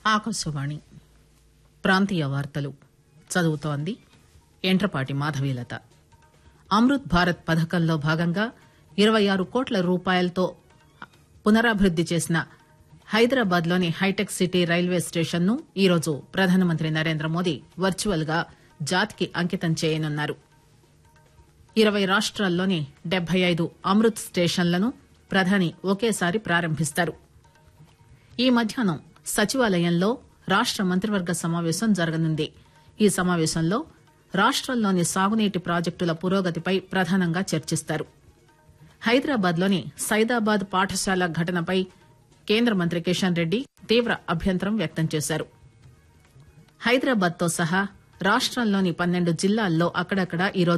ఆకాశవాణి ప్రాంతీయ వార్తలు చదువుతోంది ఎంట్రపాటి మాధవీలత అమృత్ భారత్ పథకంలో భాగంగా ఇరవై ఆరు కోట్ల రూపాయలతో పునరాభివృద్ది చేసిన హైదరాబాద్ లోని హైటెక్ సిటీ రైల్వే స్టేషన్ ను ఈరోజు ప్రధానమంత్రి నరేంద్ర మోదీ వర్చువల్ గా జాతికి అంకితం చేయనున్నారు ఇరవై రాష్ట్రాల్లోని డెబ్బై ఐదు అమృత్ స్టేషన్లను ప్రధాని ఒకేసారి ప్రారంభిస్తారు ఈ మధ్యాహ్నం సచివాలయంలో రాష్ట మంత్రివర్గ సమావేశం జరగనుంది ఈ సమావేశంలో రాష్టంలోని సాగునీటి ప్రాజెక్టుల పురోగతిపై ప్రధానంగా చర్చిస్తారు హైదరాబాద్ లోని సైదాబాద్ పాఠశాల ఘటనపై కేంద్ర మంత్రి కిషన్ రెడ్డి తీవ్ర అభ్యంతరం వ్యక్తం చేశారు హైదరాబాద్ తో సహా రాష్టంలోని పన్నెండు జిల్లాల్లో అక్కడక్కడ ఈరోజు